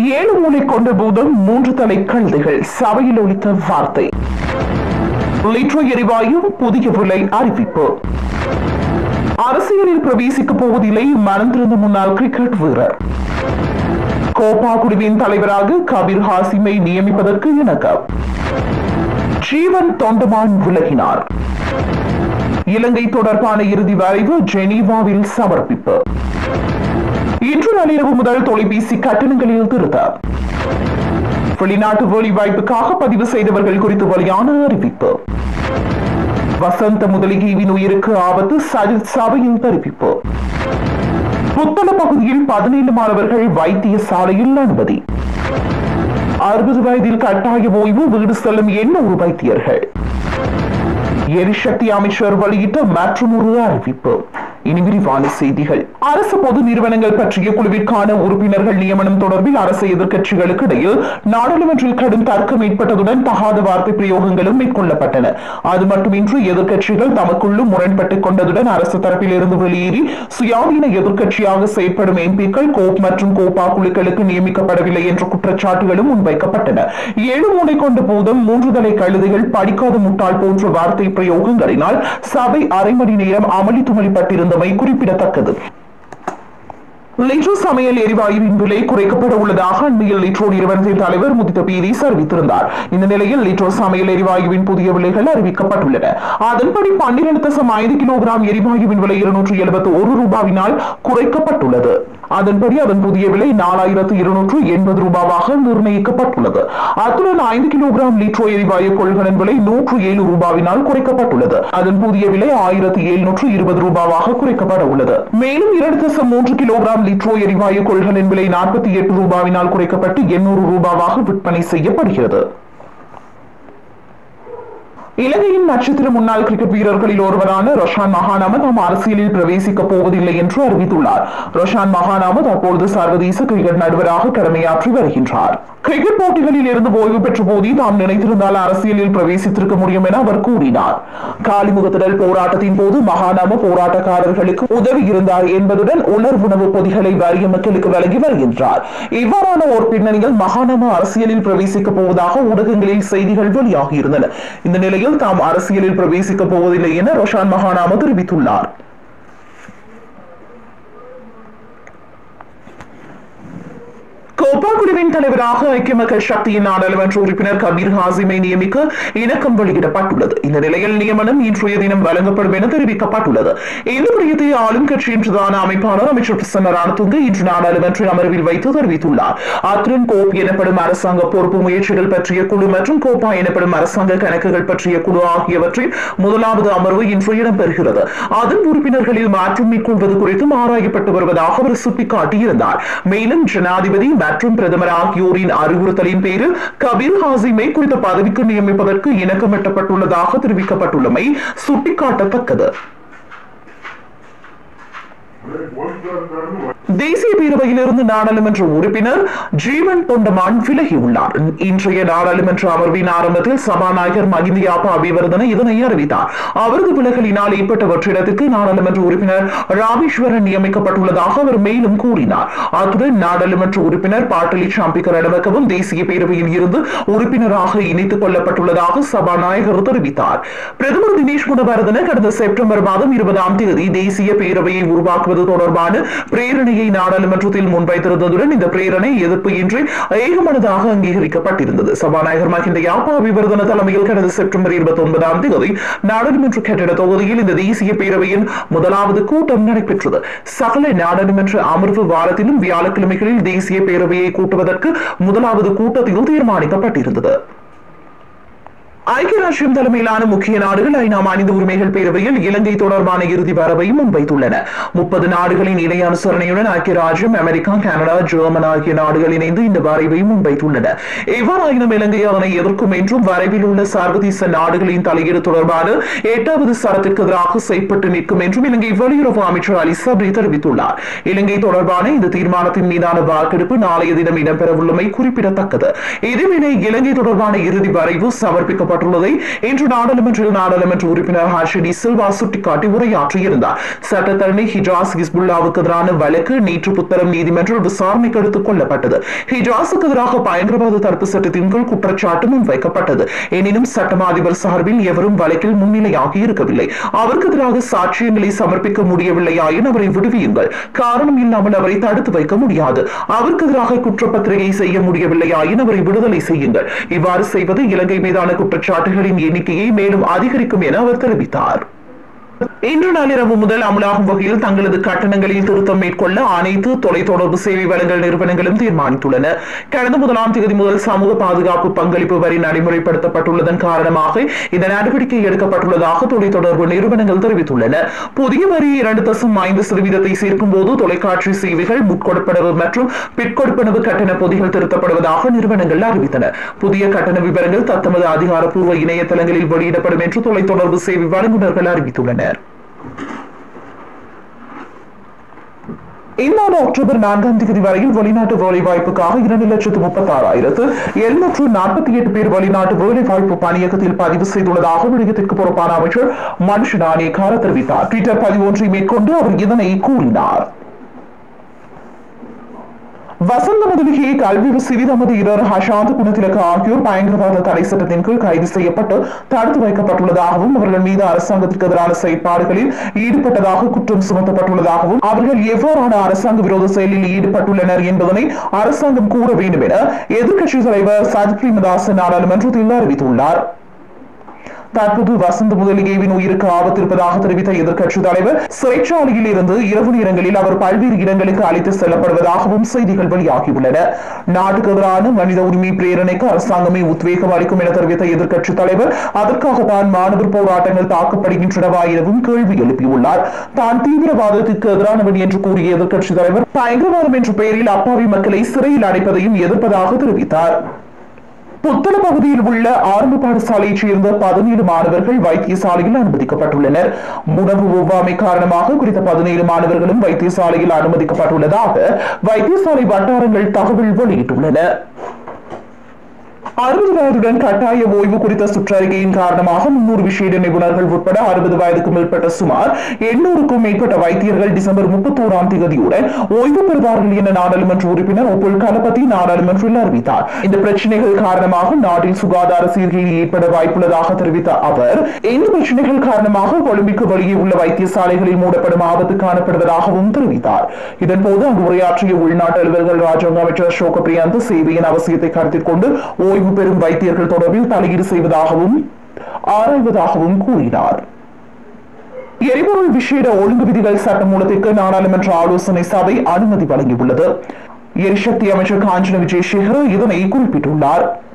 ஏழு மூளை கொண்ட பூதம் மூன்று தலை கழுதைகள் சபையில் ஒலித்த வார்த்தை லிட்ரோ எரிவாயு புதிய விலை அறிவிப்பு அரசியலில் பிரவேசிக்க போவதில்லை மனந்திருந்த முன்னாள் கிரிக்கெட் வீரர் கோப்பா குழுவின் தலைவராக கபீர் ஹாசிமை நியமிப்பதற்கு இணக்கம் ஜீவன் தொண்டமான் விலகினார் இலங்கை தொடர்பான இறுதி வரைவு ஜெனீவாவில் சமர்ப்பிப்பு இன்று நள்ளிரவு முதல் தொலைபேசி கட்டணங்களில் திருத்தம் வெளிநாட்டு வேலை வாய்ப்புக்காக பதிவு செய்தவர்கள் குறித்து வெளியான அறிவிப்பு வசந்த முதலிகைவின் உயிருக்கு ஆபத்து சஜித் சபையில் தெரிவிப்பு புத்தள பகுதியில் பதினேழு மாணவர்கள் வைத்தியசாலையில் அனுமதி அறுபது வயதில் கட்டாய ஓய்வு வீடு செல்லும் எண்ணூறு வைத்தியர்கள் எரிசக்தி அமைச்சர் வெளியிட்ட மற்றும் ஒரு அறிவிப்பு இனி விரிவான செய்திகள் அரசு பொது நிறுவனங்கள் பற்றிய குழுவிற்கான உறுப்பினர்கள் நியமனம் தொடர்பில் அரசு எதிர்க்கட்சிகளுக்கு இடையில் நாடாளுமன்றில் கடும் தர்க்கம் ஏற்பட்டதுடன் தகாத வார்த்தை பிரயோகங்களும் மேற்கொள்ளப்பட்டன அது மட்டுமின்றி எதிர்க்கட்சிகள் தமக்குள்ளும் முரண்பட்டுக் கொண்டதுடன் அரசு தரப்பில் இருந்து வெளியேறி சுயாதீன எதிர்க்கட்சியாக செயற்படும் எம்பிக்கள் கோப் மற்றும் கோபா குழுக்களுக்கு நியமிக்கப்படவில்லை என்ற குற்றச்சாட்டுகளும் முன்வைக்கப்பட்டன ஏழு மூளை கொண்ட போதும் மூன்று தலை கழுதைகள் படிக்காத முட்டாள் போன்ற வார்த்தை பிரயோகங்களினால் சபை அரை மணி நேரம் அமளி துமளிப்பட்டிருந்தமை குறிப்பிடத்தக்கது லிட்ரோ சமையல் எரிவாயுவின் விலை குறைக்கப்பட உள்ளதாக அண்மையில் லிட்ரோ நிறுவனத்தின் தலைவர் முதித்த பீரிஸ் அறிவித்திருந்தார் இந்த நிலையில் லிட்ரோ சமையல் எரிவாயுவின் புதிய விலைகள் அறிவிக்கப்பட்டுள்ளன அதன்படி பன்னிரண்டு தசம் ஐந்து கிலோகிராம் எரிவாயுவின் விலை இருநூற்று எழுபத்தி ஒரு ரூபாவினால் குறைக்கப்பட்டுள்ளது அதன்படி அதன் புதிய விலை நாலாயிரத்து இருநூற்று எண்பது ரூபாவாக நிர்ணயிக்கப்பட்டுள்ளது அத்துடன் ஐந்து கிலோகிராம் லிட்ரோ எரிவாயு கொள்கலன் விலை நூற்று ஏழு ரூபாவினால் குறைக்கப்பட்டுள்ளது அதன் புதிய விலை ஆயிரத்து எழுநூற்று இருபது ரூபாவாக குறைக்கப்பட உள்ளது மேலும் இரண்டு தசம் மூன்று கிலோகிராம் லிட்ரோ எரிவாயு கொள்கலன் விலை நாற்பத்தி எட்டு ரூபாவினால் குறைக்கப்பட்டு எண்ணூறு ரூபாவாக விற்பனை செய்யப்படுகிறது இலங்கையின் நட்சத்திர முன்னாள் கிரிக்கெட் வீரர்களில் ஒருவரான ரொஷான் மகானாம தாம் அரசியலில் பிரவேசிக்கப் போவதில்லை என்று அறிவித்துள்ளார் ரொஷான் மகானாம தற்பொழுது சர்வதேச கிரிக்கெட் நடுவராக கடமையாற்றி வருகின்றார் கிரிக்கெட் போட்டிகளில் இருந்து ஓய்வு பெற்ற போதே தாம் நினைத்திருந்தால் அரசியலில் பிரவேசித்திருக்க முடியும் என அவர் கூறினார் காலிமுகத்திடல் போராட்டத்தின் போது மகானாம போராட்டக்காரர்களுக்கு உதவி இருந்தார் என்பதுடன் உணர்வுணவு பொதிகளை வறிய மக்களுக்கு வழங்கி வருகின்றார் இவ்வாறான ஒரு பின்னணியில் மகானாம அரசியலில் பிரவேசிக்கப் போவதாக ஊடகங்களில் செய்திகள் வெளியாகியிருந்தன இந்த நிலையில் தாம் அரசியலில் பிரவேசிக்கப் போவதில்லை என ரோஷான் மகானாம தெரிவித்துள்ளார் கோப்பா குழுவின் தலைவராக ஐக்கிய மக்கள் சக்தியின் நாடாளுமன்ற உறுப்பினர் கபீர் ஹாசிமை நியமிக்க இணக்கம் வெளியிடப்பட்டுள்ளது இந்த நிலையில் நியமனம் இன்றைய தினம் வழங்கப்படும் என தெரிவிக்கப்பட்டுள்ளது இந்த விடயத்தை ஆளும் கட்சியின் பிரதான அமைப்பாளர் அமைச்சர் பிரசன்ன ரணதுங்க இன்று நாடாளுமன்ற அமர்வில் வைத்து தெரிவித்துள்ளார் அத்துடன் கோப் எனப்படும் அரசாங்க பொறுப்பு முயற்சிகள் பற்றிய குழு மற்றும் கோப்பா எனப்படும் அரசாங்க கணக்குகள் பற்றிய குழு ஆகியவற்றின் முதலாவது அமர்வு இன்று இடம்பெறுகிறது அதன் உறுப்பினர்களில் மாற்றம் மேற்கொள்வது குறித்தும் ஆராயப்பட்டு வருவதாக அவர் சுட்டிக்காட்டியிருந்தார் மேலும் ஜனாதிபதி மற்றும் பிரதமர் ஆகியோரின் அறிவுறுத்தலின் பேரில் கபீர் ஹாசிமை குறித்த பதவிக்கு நியமிப்பதற்கு இணக்கமிட்டப்பட்டுள்ளதாக தெரிவிக்கப்பட்டுள்ளமை சுட்டிக்காட்டத்தக்கது தேசிய பேரவையிலிருந்து நாடாளுமன்ற உறுப்பினர் ஜீவன் தொண்டமான் விலகியுள்ளார் இன்றைய நாடாளுமன்ற அமர்வின் ஆரம்பத்தில் சபாநாயகர் மகிந்த யாப்பா அபிவர்தன இதனை அறிவித்தார் அவரது விலகலினால் ஏற்பட்ட வெற்றிடத்துக்கு நாடாளுமன்ற உறுப்பினர் ராமேஸ்வரன் நியமிக்கப்பட்டுள்ளதாக அவர் மேலும் கூறினார் அத்துடன் நாடாளுமன்ற உறுப்பினர் பாட்டலி சாம்பிக்க ரணவக்கவும் தேசிய பேரவையில் இருந்து உறுப்பினராக இணைத்துக் கொள்ளப்பட்டுள்ளதாக சபாநாயகர் தெரிவித்தார் பிரதமர் தினேஷ் குணவர்தன கடந்த செப்டம்பர் மாதம் இருபதாம் தேதி தேசிய பேரவையை உருவாக்குவது தொடர்பான பிரேரணையை நாடாளுமன்றத்தில் முன்வைத்திருந்ததுடன் இந்த பிரேரணை எதிர்ப்பு இன்றி ஏகமனதாக அங்கீகரிக்கப்பட்டிருந்தது சபாநாயகர் மஹிந்த யாப்பா அபிவர்தன தலைமையில் கடந்த செப்டம்பர் இருபத்தி ஒன்பதாம் தேதி நாடாளுமன்ற கட்டிட தொகுதியில் இந்த தேசிய பேரவையின் முதலாவது கூட்டம் நடைபெற்றது சகல நாடாளுமன்ற அமர்வு வாரத்திலும் வியாழக்கிழமைகளில் தேசிய பேரவையை கூட்டுவதற்கு முதலாவது கூட்டத்தில் தீர்மானிக்கப்பட்டிருந்தது ஐக்கிய ராஷ்டிரம் தலைமையிலான முக்கிய நாடுகள் ஐநா மனித உரிமைகள் பேரவையில் இலங்கை தொடர்பான இறுதி வரவையும் முன்வைத்துள்ளன முப்பது நாடுகளின் இணை அனுசரணையுடன் ஐக்கிய ராஜ்யம் அமெரிக்கா கனடா ஜெர்மன் ஆகிய நாடுகள் இணைந்து இந்த வரைவை முன்வைத்துள்ளன எவ்வாறாயினும் இலங்கை அதனை எதிர்க்கும் என்றும் வரைவில் உள்ள சர்வதேச நாடுகளின் தலையீடு தொடர்பான எட்டாவது சரத்திற்கு எதிராக செயற்பட்டு நிற்கும் என்றும் இலங்கை வெளியுறவு அமைச்சர் அலி சப்ரி தெரிவித்துள்ளார் இலங்கை தொடர்பான இந்த தீர்மானத்தின் மீதான வாக்கெடுப்பு நாளைய தினம் இடம்பெறவுள்ளமை குறிப்பிடத்தக்கது இதேவேளை இலங்கை தொடர்பான இறுதி வரைவு சமர்ப்பிக்கப்பட்ட செய்யப்பட்டுள்ளதை இன்று நாடாளுமன்றில் நாடாளுமன்ற உறுப்பினர் ஹர்ஷடி சில்வா சுட்டிக்காட்டி உரையாற்றியிருந்தார் சட்டத்தரணி ஹிஜாஸ் ஹிஸ்புல்லாவுக்கு எதிரான வழக்கு நேற்று புத்தளம் நீதிமன்றில் விசாரணைக்கு எடுத்துக் கொள்ளப்பட்டது ஹிஜாஸுக்கு எதிராக பயங்கரவாத தடுப்பு சட்டத்தின் கீழ் குற்றச்சாட்டு முன்வைக்கப்பட்டது எனினும் சட்டமா அதிபர் சார்பில் எவரும் வழக்கில் முன்னிலையாகி இருக்கவில்லை அவருக்கு எதிராக சாட்சியங்களை சமர்ப்பிக்க முடியவில்லையாயின் அவரை விடுவியுங்கள் காரணம் இல்லாமல் அவரை தடுத்து வைக்க முடியாது அவருக்கு எதிராக குற்றப்பத்திரிகை செய்ய முடியவில்லையாயின் அவரை விடுதலை செய்யுங்கள் இவ்வாறு செய்வது இலங்கை மீதான குற்றச்சாட்டுகளின் எண்ணிக்கையை மேலும் அதிகரிக்கும் என அவர் தெரிவித்தார் இன்று நள்ளிரவு முதல் அமலாகும் வகையில் தங்களது கட்டணங்களில் திருத்தம் மேற்கொள்ள அனைத்து தொலைத்தொடர்பு சேவை வழங்கல் நிறுவனங்களும் தீர்மானித்துள்ளன கடந்த முதலாம் தேதி முதல் சமூக பாதுகாப்பு பங்களிப்பு வரி நடைமுறைப்படுத்தப்பட்டுள்ளதன் காரணமாக இந்த நடவடிக்கை எடுக்கப்பட்டுள்ளதாக தொலைத்தொடர்பு நிறுவனங்கள் தெரிவித்துள்ளன புதிய வரி இரண்டு தசம் ஐந்து சதவீதத்தை சேர்க்கும் போது தொலைக்காட்சி சேவைகள் முட்கொடுப்பனவு மற்றும் பிற்கொடுப்பனவு கட்டண பொதிகள் திருத்தப்படுவதாக நிறுவனங்கள் அறிவித்தன புதிய கட்டண விவரங்கள் தத்தமது அதிகாரப்பூர்வ இணையதளங்களில் வெளியிடப்படும் என்று தொலைத்தொடர்பு சேவை வழங்குநர்கள் அறிவித்துள்ளனர் இந்த ஆண்டு அக்டோபர் நான்காம் தேதி வரையில் வெளிநாட்டு வேலை வாய்ப்புக்காக இரண்டு லட்சத்து முப்பத்தி ஆறாயிரத்து எழுநூற்று நாற்பத்தி எட்டு பேர் வெளிநாட்டு வேலை வாய்ப்பு பணியகத்தில் பதிவு செய்துள்ளதாக விடயத்திற்கு பொறுப்பான அமைச்சர் மனுஷ நாணயக்கார தெரிவித்தார் ட்விட்டர் பதிவு ஒன்றை மேற்கொண்டு அவர் இதனை கூறினார் வசந்த முதலிகை கல்வி சிறிதமது இரர் ஹஷாந்த் குணத்திலக்கு ஆகியோர் பயங்கரவாத தடை சட்டத்தின் கீழ் கைது செய்யப்பட்டு தடுத்து வைக்கப்பட்டுள்ளதாகவும் அவர்கள் மீது அரசாங்கத்திற்கு எதிரான செயற்பாடுகளில் ஈடுபட்டதாக குற்றம் சுமத்தப்பட்டுள்ளதாகவும் அவர்கள் எவ்வாறான அரசாங்க விரோத செயலில் ஈடுபட்டுள்ளனர் என்பதனை அரசாங்கம் கூற வேண்டும் என எதிர்க்கட்சித் தலைவர் சஜித் பிரேமதாஸ் நாடாளுமன்றத்தில் அறிவித்துள்ளார் தற்போது வசந்த முதலிகேவின் உயிருக்கு ஆபத்து இருப்பதாக தெரிவித்த எதிர்க்கட்சித் தலைவர் சிறைச்சாலையில் இருந்து இரவு நேரங்களில் அவர் பல்வேறு இடங்களுக்கு அழைத்து செல்லப்படுவதாகவும் செய்திகள் வெளியாகியுள்ளன நாட்டுக்கு எதிரான மனித உரிமை பிரேரணைக்கு அரசாங்கமே உத்வேகம் அளிக்கும் என தெரிவித்த எதிர்க்கட்சித் தலைவர் அதற்காக தான் மாணவர் போராட்டங்கள் தாக்கப்படுகின்றனவா எனவும் கேள்வி எழுப்பியுள்ளார் தான் தீவிரவாதத்திற்கு எதிரானவன் என்று கூறிய எதிர்க்கட்சித் தலைவர் பயங்கரவாதம் என்ற பெயரில் அப்பாவி மக்களை சிறையில் அடைப்பதையும் எதிர்ப்பதாக தெரிவித்தார் புத்தள பகுதியில் உள்ள ஆரம்ப பாடசாலையைச் சேர்ந்த பதினேழு மாணவர்கள் வைத்தியசாலையில் அனுமதிக்கப்பட்டுள்ளனர் உணவு ஒவ்வாமை காரணமாக குறித்த பதினேழு மாணவர்களும் வைத்தியசாலையில் அனுமதிக்கப்பட்டுள்ளதாக வைத்தியசாலை வட்டாரங்கள் தகவல் வெளியிட்டுள்ளன அறுபது வயதுடன் கட்டாய ஓய்வு குறித்த சுற்றறிக்கையின் காரணமாக முன்னூறு விசேட நிபுணர்கள் உட்பட அறுபது வயதுக்கு மேற்பட்ட சுமார் எண்ணூறுக்கும் மேற்பட்ட வைத்தியர்கள் டிசம்பர் முப்பத்தோராம் தேதியுடன் ஓய்வு பெறுவார்கள் என நாடாளுமன்ற உறுப்பினர் ஒப்புல் கலபதி நாடாளுமன்றில் அறிவித்தார் இந்த பிரச்சனைகள் காரணமாக நாட்டில் சுகாதார சீர்கேடு ஏற்பட வாய்ப்புள்ளதாக தெரிவித்த அவர் இந்த பிரச்சனைகள் காரணமாக கொழும்பிற்கு வெளியே உள்ள வைத்தியசாலைகளில் மூடப்படும் ஆபத்து காணப்படுவதாகவும் தெரிவித்தார் இதன்போது அங்கு உரையாற்றிய உள்நாட்டு அலுவலர்கள் ராஜாங்க அமைச்சர் ஷோக பிரியாந்த் சேவையின் அவசியத்தை கருத்தில் கொண்டு ஓய்வு பெறும் வைத்தியர்கள் தொடர்பில் தலையீடு செய்வதாகவும் ஆராய்வதாகவும் கூறினார் எரிபொருள் விசேட ஒழுங்கு விதிகள் சட்டமூலத்திற்கு நாடாளுமன்ற ஆலோசனை சபை அனுமதி வழங்கியுள்ளது எரிசக்தி அமைச்சர் காஞ்சன விஜயசேகர் இதனை குறிப்பிட்டுள்ளார்